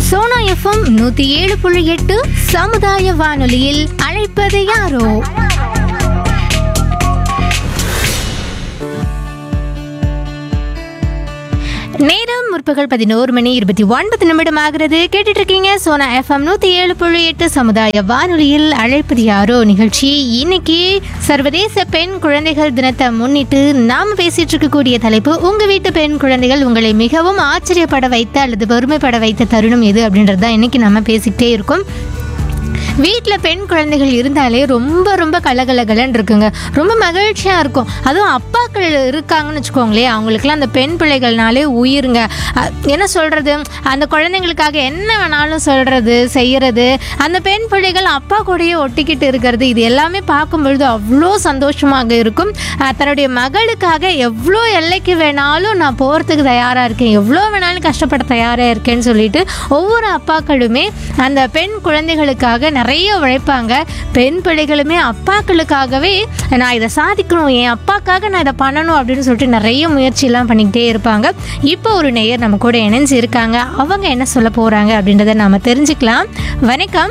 Sona FM நூத்தி ஏழு புள்ளி எட்டு சமுதாய வானொலியில் அழைப்பது யாரோ நேரம் முற்பகல் பதினோரு மணி இருபத்தி ஒன்பது நிமிடம் ஆகிறது கேட்டுட்டு இருக்கீங்க சோனா எஃப்எம் நூத்தி ஏழு புள்ளி எட்டு சமுதாய வானொலியில் அழைப்பது யாரோ நிகழ்ச்சி இன்னைக்கு சர்வதேச பெண் குழந்தைகள் தினத்தை முன்னிட்டு நாம பேசிட்டு இருக்கக்கூடிய தலைப்பு உங்க வீட்டு பெண் குழந்தைகள் உங்களை மிகவும் ஆச்சரியப்பட வைத்த அல்லது பெருமைப்பட வைத்த தருணம் எது அப்படின்றது தான் இன்னைக்கு நம்ம பேசிக்கிட்டே இருக்கோம் வீட்டில் பெண் குழந்தைகள் இருந்தாலே ரொம்ப ரொம்ப கலகலகலன்னு இருக்குங்க ரொம்ப மகிழ்ச்சியாக இருக்கும் அதுவும் அப்பாக்கள் இருக்காங்கன்னு வச்சுக்கோங்களேன் அவங்களுக்குலாம் அந்த பெண் பிள்ளைகள்னாலே உயிருங்க அ- என்ன சொல்கிறது அந்த குழந்தைங்களுக்காக என்ன வேணாலும் சொல்கிறது செய்கிறது அந்த பெண் பிள்ளைகள் அப்பா கூடயே ஒட்டிக்கிட்டு இருக்கிறது இது எல்லாமே பார்க்கும் பொழுது அவ்வளோ சந்தோஷமாக இருக்கும் அ, தன்னுடைய மகளுக்காக எவ்வளோ எல்லைக்கு வேணாலும் நான் போகிறதுக்கு தயாராக இருக்கேன் எவ்வளோ வேணாலும் கஷ்டப்பட தயாராக இருக்கேன்னு சொல்லிட்டு ஒவ்வொரு அப்பாக்களுமே அந்த பெண் குழந்தைகளுக்காக நிறைய உழைப்பாங்க பெண் பிள்ளைகளுமே அப்பாக்களுக்காகவே நான் இதை சாதிக்கணும் என் அப்பாக்காக நான் இதை பண்ணணும் அப்படின்னு சொல்லிட்டு நிறைய முயற்சியெல்லாம் பண்ணிக்கிட்டே இருப்பாங்க இப்போ ஒரு நேயர் நம்ம கூட இணைஞ்சு இருக்காங்க அவங்க என்ன சொல்ல போகிறாங்க அப்படின்றத நாம தெரிஞ்சுக்கலாம் வணக்கம்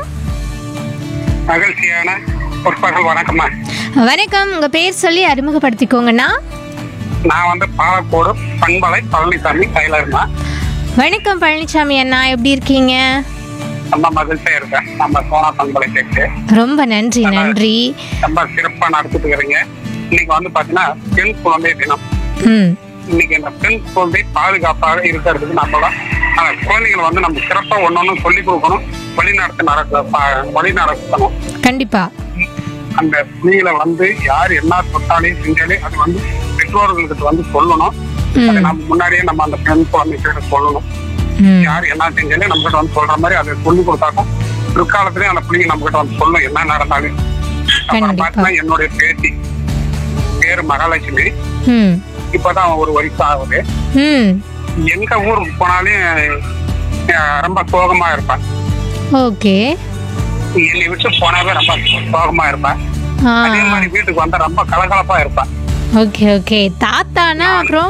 மகிழ்ச்சியான முற்பகல் வணக்கம்மா வணக்கம் உங்கள் பேர் சொல்லி அறிமுகப்படுத்திக்கோங்கண்ணா நான் வந்து பாலக்கோடு பண்பலை பழனிசாமி டைலர்மா வணக்கம் பழனிசாமி அண்ணா எப்படி இருக்கீங்க ரொம்ப மகிழ்ச்சியா இருக்கேன் நம்ம சோனா பண்பலை கேட்டு ரொம்ப நன்றி நன்றி ரொம்ப சிறப்பா நடத்திட்டு இருக்கிறீங்க இன்னைக்கு வந்து பாத்தீங்கன்னா பெண் குழந்தை தினம் ம் இன்னைக்கு இந்த பெண் குழந்தை பாதுகாப்பாக இருக்கிறதுக்கு நம்மளோட அந்த குழந்தைகளை வந்து நம்ம சிறப்பா ஒன்னொன்னு சொல்லி கொடுக்கணும் வழிநடத்தி நடக்க ப- வழி நடத்தணும் கண்டிப்பாக அந்த பிள்ளைகளை வந்து யார் என்ன தொட்டாலையும் செஞ்சாலே அது வந்து பெற்றோர்களுக்கு வந்து சொல்லணும் அதை நம்ம முன்னாடியே நம்ம அந்த பெண் குழந்தைகிட்ட சொல்லணும் ம் யார் என்ன செஞ்சாலும் நம்ம கிட்ட வந்து சொல்ற மாதிரி அதை சொல்லி கொடுத்தாக்கும் பிற்காலத்திலயும் அந்த பிள்ளைங்க நம்ம கிட்ட வந்து சொல்லும் என்ன நடந்தாலும் அப்புறம் கண்டிப்பா. பார்த்தீங்கன்னா என்னுடைய பேத்தி பேரு மகாலட்சுமி ம் இப்பதான் ஒரு வயசு ஆகுது ம் எங்க ஊருக்கு போனாலும் அஹ், ரொம்ப சோகமா இருப்பேன் ஓகே என்னை விட்டு போனாவே ரொம்ப சோகமா இருப்பேன் ஆ அதே மாதிரி வீட்டுக்கு வந்தா ரொம்ப கலகலப்பா இருப்பேன் ஓகே ஓகே தாத்தானா அப்புறம்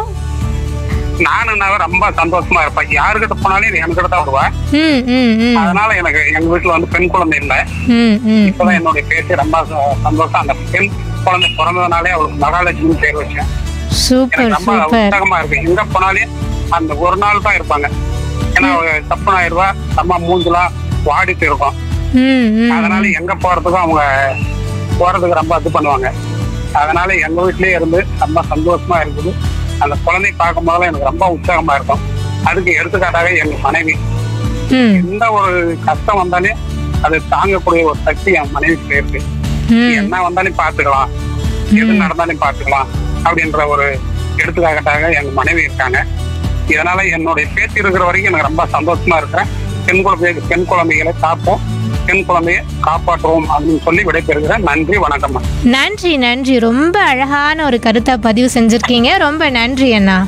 நானுனாவே ரொம்ப சந்தோஷமா இருப்பேன் யாருக்கிட்ட போனாலும் என்கிட்ட தான் வருவேன் ம் ம் ம் அதனால எனக்கு எங்க வீட்டுல வந்து பெண் குழந்தை இல்லை ம் ம் இப்பதான் என்னுடைய பேச்சு ரொம்ப ச- சந்தோஷம் அந்த பெண் குழந்தை பிறந்ததுனாலே அவளுக்கு மகாலட்சுமி பேர் வச்சேன் சூப்பர் எனக்கு ரொம்ப சூப்பர் உற்சாகமா இருக்கு எங்க போனாலும் அந்த ஒரு நாள் தான் இருப்பாங்க ஏன்னா அவ தப்புனாயிருவா நம்ம மூஞ்சலாம் வாடிட்டு இருக்கும் ம் ம் அதனால எங்க போறதுக்கும் அவங்க போறதுக்கு ரொம்ப இது பண்ணுவாங்க அதனால எங்க வீட்லயே இருந்து ரொம்ப சந்தோஷமா இருக்குது அந்த குழந்தை பார்க்கும் போதெல்லாம் எனக்கு ரொம்ப உற்சாகமா இருக்கும் அதுக்கு எடுத்துக்காட்டாக எங்க மனைவி ம் எந்த ஒரு கஷ்டம் வந்தாலே அது தாங்கக்கூடிய ஒரு சக்தி என் மனைவிக்கு இருக்கு ம் என்ன வந்தாலும் பாத்துக்கலாம் எது நடந்தாலும் பாத்துக்கலாம் அப்படின்ற ஒரு எடுத்துக்காட்டாக எங்க மனைவி இருக்காங்க இதனால என்னுடைய பேச்சு இருக்கிற வரைக்கும் எனக்கு ரொம்ப சந்தோஷமா இருக்கிறேன் பெண் குழந்தை பெண் குழந்தைகளை காப்போம் பெண் குழந்தையை காப்பாற்றுவோம் அப்படின்னு சொல்லி விடைபெறுகிறேன் நன்றி வணக்கம் நன்றி நன்றி ரொம்ப அழகான ஒரு கருத்தை பதிவு செஞ்சுருக்கீங்க ரொம்ப நன்றி அண்ணா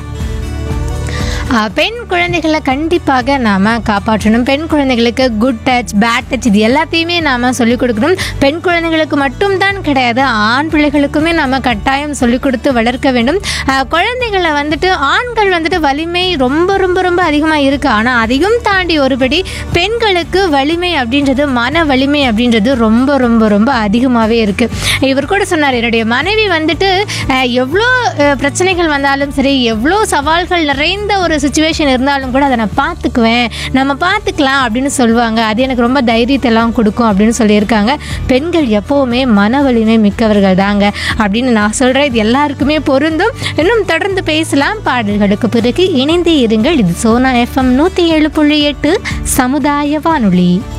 ஆ, பெண் குழந்தைகளை கண்டிப்பாக நாம் காப்பாற்றணும் பெண் குழந்தைகளுக்கு குட் டச் பேட் டச் இது எல்லாத்தையுமே நாம் சொல்லிக் கொடுக்கணும் பெண் குழந்தைகளுக்கு மட்டும்தான் கிடையாது ஆண் பிள்ளைகளுக்குமே நம்ம கட்டாயம் சொல்லிக் கொடுத்து வளர்க்க வேண்டும் ஆ, குழந்தைகளை வந்துட்டு ஆண்கள் வந்துட்டு வலிமை ரொம்ப ரொம்ப ரொம்ப அதிகமாக இருக்குது ஆனால் அதையும் தாண்டி ஒருபடி பெண்களுக்கு வலிமை அப்படின்றது மன வலிமை அப்படின்றது ரொம்ப ரொம்ப ரொம்ப அதிகமாகவே இருக்குது இவர் கூட சொன்னார் என்னுடைய மனைவி வந்துட்டு அஹ், எவ்வளோ அஹ், பிரச்சனைகள் வந்தாலும் சரி எவ்வளோ சவால்கள் நிறைந்த ஒரு சுச்சுவேஷன் இருந்தாலும் கூட அதை நான் பார்த்துக்குவேன் நம்ம பார்த்துக்கலாம் அப்படின்னு சொல்லுவாங்க அது எனக்கு ரொம்ப தைரியத்தெல்லாம் கொடுக்கும் அப்படின்னு சொல்லியிருக்காங்க பெண்கள் எப்போவுமே மன வலிமை மிக்கவர்கள் தாங்க அப்படின்னு நான் சொல்கிறேன் இது எல்லாருக்குமே பொருந்தும் இன்னும் தொடர்ந்து பேசலாம் பாடல்களுக்கு பிறகு இணைந்தே இருங்கள் இது சோனா எஃப்எம் நூற்றி ஏழு புள்ளி எட்டு சமுதாய வானொலி